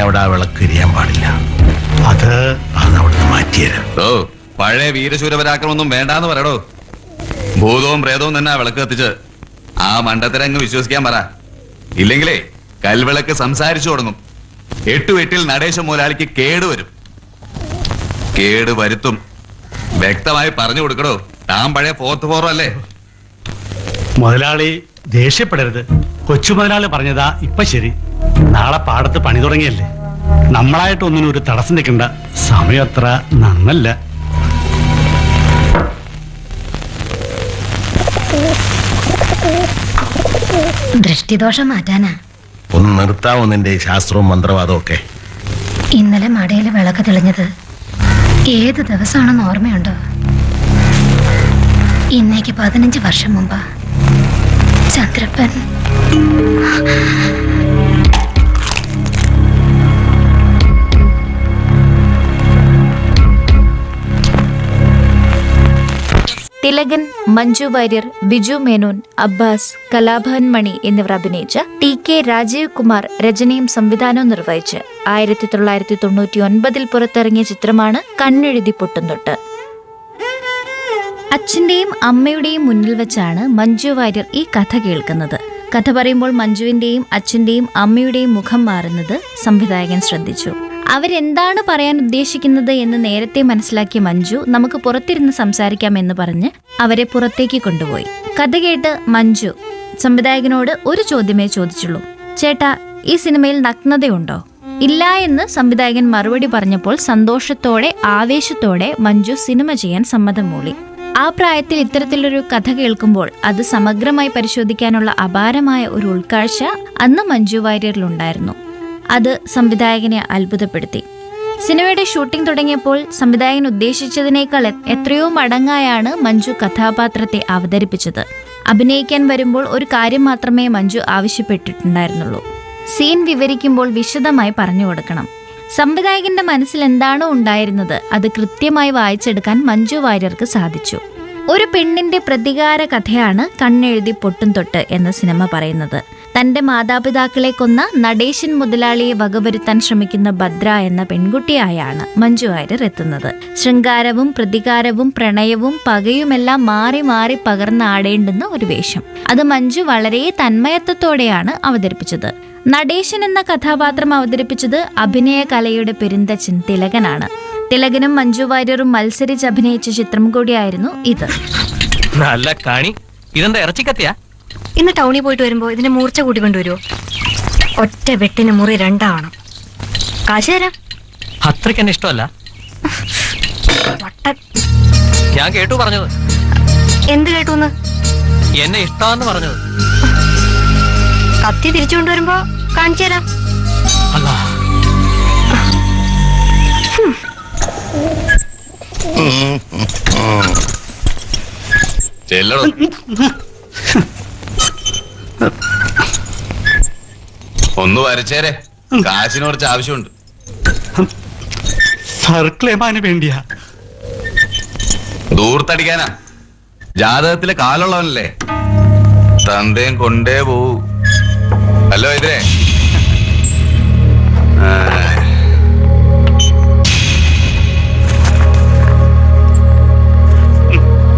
അവിടെ ആ വിളക്ക് എരിയാൻ പാടില്ല അത് അത് അവിടുന്ന് മാറ്റിയരാം ഓ പഴയ വീരശൂരപരാക്രമൊന്നും വേണ്ടാന്ന് പറയടോ ഭൂതവും പ്രേതവും തന്നെ ആ വിളക്ക് കത്തിച്ച് ആ മണ്ടത്തരങ്ങ് വിശ്വസിക്കാൻ പറ ഇല്ലെങ്കിലേ കൽവിളക്ക് സംസാരിച്ചു തുടങ്ങും എട്ടു എട്ടിൽ നടേശ മുതലാളിക്ക് കേട് വരും കേട് വരുത്തും വ്യക്തമായി പറഞ്ഞു കൊടുക്കടോ താൻ പഴയ ഫോർത്ത് ഫോറോ അല്ലേ മുതലാളി ദേഷ്യപ്പെടരുത് കൊച്ചു മുതലാളി പറഞ്ഞതാ ഇപ്പൊ ശരി നാളെ പാടത്ത് പണി തുടങ്ങിയല്ലേ നമ്മളായിട്ട് ഒന്നിനും ഒരു തടസ്സം നിൽക്കണ്ട സമയം അത്ര നന്നല്ല ദൃഷ്ടിദോഷം മാറ്റാനാ ഒന്ന് നിർത്താമോ നിന്റെ ഈ ശാസ്ത്രവും മന്ത്രവാദവും ഒക്കെ ഇന്നലെ മടയിൽ വിളക്ക് തെളിഞ്ഞത് ഏത് ദിവസമാണെന്ന് ഓർമ്മയുണ്ടോ ഇന്നേക്ക് പതിനഞ്ച് വർഷം മുമ്പ് ചന്ദ്രപ്പൻ തിലകൻ മഞ്ജു വാര്യർ ബിജു മേനോൻ അബ്ബാസ് കലാഭവൻ മണി എന്നിവർ അഭിനയിച്ച ടി കെ രാജീവ് കുമാർ രചനയും സംവിധാനവും നിർവഹിച്ച് ആയിരത്തി തൊള്ളായിരത്തി തൊണ്ണൂറ്റി ഒൻപതിൽ പുറത്തിറങ്ങിയ ചിത്രമാണ് കണ്ണെഴുതി പൊട്ടുംതൊട്ട് അച്ഛന്റെയും അമ്മയുടെയും മുന്നിൽ വെച്ചാണ് മഞ്ജു വാര്യർ ഈ കഥ കേൾക്കുന്നത് കഥ പറയുമ്പോൾ മഞ്ജുവിന്റെയും അച്ഛന്റെയും അമ്മയുടെയും മുഖം മാറുന്നത് സംവിധായകൻ ശ്രദ്ധിച്ചു അവരെന്താണ് പറയാൻ ഉദ്ദേശിക്കുന്നത് എന്ന് നേരത്തെ മനസ്സിലാക്കിയ മഞ്ജു നമുക്ക് പുറത്തിരുന്ന് സംസാരിക്കാം എന്ന് പറഞ്ഞ് അവരെ പുറത്തേക്ക് കൊണ്ടുപോയി കഥ കേട്ട് മഞ്ജു സംവിധായകനോട് ഒരു ചോദ്യമേ ചോദിച്ചുള്ളൂ ചേട്ടാ ഈ സിനിമയിൽ നഗ്നതയുണ്ടോ ഇല്ല എന്ന് സംവിധായകൻ മറുപടി പറഞ്ഞപ്പോൾ സന്തോഷത്തോടെ ആവേശത്തോടെ മഞ്ജു സിനിമ ചെയ്യാൻ സമ്മതം മൂളി ആ പ്രായത്തിൽ ഇത്തരത്തിലൊരു കഥ കേൾക്കുമ്പോൾ അത് സമഗ്രമായി പരിശോധിക്കാനുള്ള അപാരമായ ഒരു ഉൾക്കാഴ്ച അന്ന് മഞ്ജു വാര്യറിലുണ്ടായിരുന്നു അത് സംവിധായകനെ അത്ഭുതപ്പെടുത്തി സിനിമയുടെ ഷൂട്ടിംഗ് തുടങ്ങിയപ്പോൾ സംവിധായകൻ ഉദ്ദേശിച്ചതിനേക്കാൾ എ- എത്രയോ മടങ്ങായാണ് മഞ്ജു കഥാപാത്രത്തെ അവതരിപ്പിച്ചത് അഭിനയിക്കാൻ വരുമ്പോൾ ഒരു കാര്യം മാത്രമേ മഞ്ജു ആവശ്യപ്പെട്ടിട്ടുണ്ടായിരുന്നുള്ളൂ സീൻ വിവരിക്കുമ്പോൾ വിശദമായി പറഞ്ഞു കൊടുക്കണം സംവിധായകന്റെ മനസ്സിൽ എന്താണോ ഉണ്ടായിരുന്നത് അത് കൃത്യമായി വായിച്ചെടുക്കാൻ മഞ്ജു വാര്യർക്ക് സാധിച്ചു ഒരു പെണ്ണിന്റെ പ്രതികാര കഥയാണ് കണ്ണെഴുതി പൊട്ടും തൊട്ട് എന്ന സിനിമ പറയുന്നത് തന്റെ മാതാപിതാക്കളെ കൊന്ന നടേശൻ മുതലാളിയെ വകവരുത്താൻ ശ്രമിക്കുന്ന ഭദ്ര എന്ന പെൺകുട്ടിയായാണ് മഞ്ജു വാര്യർ എത്തുന്നത് ശൃംഗാരവും പ്രതികാരവും പ്രണയവും പകയുമെല്ലാം മാറി മാറി പകർന്നാടേണ്ടുന്ന ഒരു വേഷം അത് മഞ്ജു വളരെ തന്മയത്വത്തോടെയാണ് അവതരിപ്പിച്ചത് നടേശൻ എന്ന കഥാപാത്രം അവതരിപ്പിച്ചത് അഭിനയ കലയുടെ പെരുന്തച്ചൻ തിലകനാണ് തിലകനും മഞ്ജു വാര്യറും മത്സരിച്ച് അഭിനയിച്ച ചിത്രം കൂടിയായിരുന്നു ഇത് നല്ല കാണി ഇതെന്താ ഇറച്ചിക്കത്തിയാ ഇന്ന് ടൗണിൽ പോയിട്ട് വരുമ്പോ ഇതിന്റെ മൂർച്ച കൂട്ടിക്കൊണ്ടുവരുമോ ഒറ്റ വെട്ടിന് മുറി രണ്ടാവണം കാശ് തരാം അത്രയ്ക്ക് എന്നെ ഇഷ്ടമല്ല വട്ടൻ ഞാൻ കേട്ടു പറഞ്ഞത് എന്ത് കേട്ടൂന്ന് എന്നെ ഇഷ്ടമാന്ന് പറഞ്ഞത് കത്തി തിരിച്ചു കൊണ്ടുവരുമ്പോ കാണിച്ചു തരാം അല്ല ചെല്ലടോ ഒന്ന് വരച്ചേരെ കാശിന് കുറച്ച് ആവശ്യമുണ്ട് സർക്കിളേമാന് വേണ്ടിയാ ദൂർത്തടിക്കാനാ ജാതകത്തിലെ കാലുള്ളവനല്ലേ തന്തയും കൊണ്ടേ പോവൂ ഹലോ ഇതിരെ ആ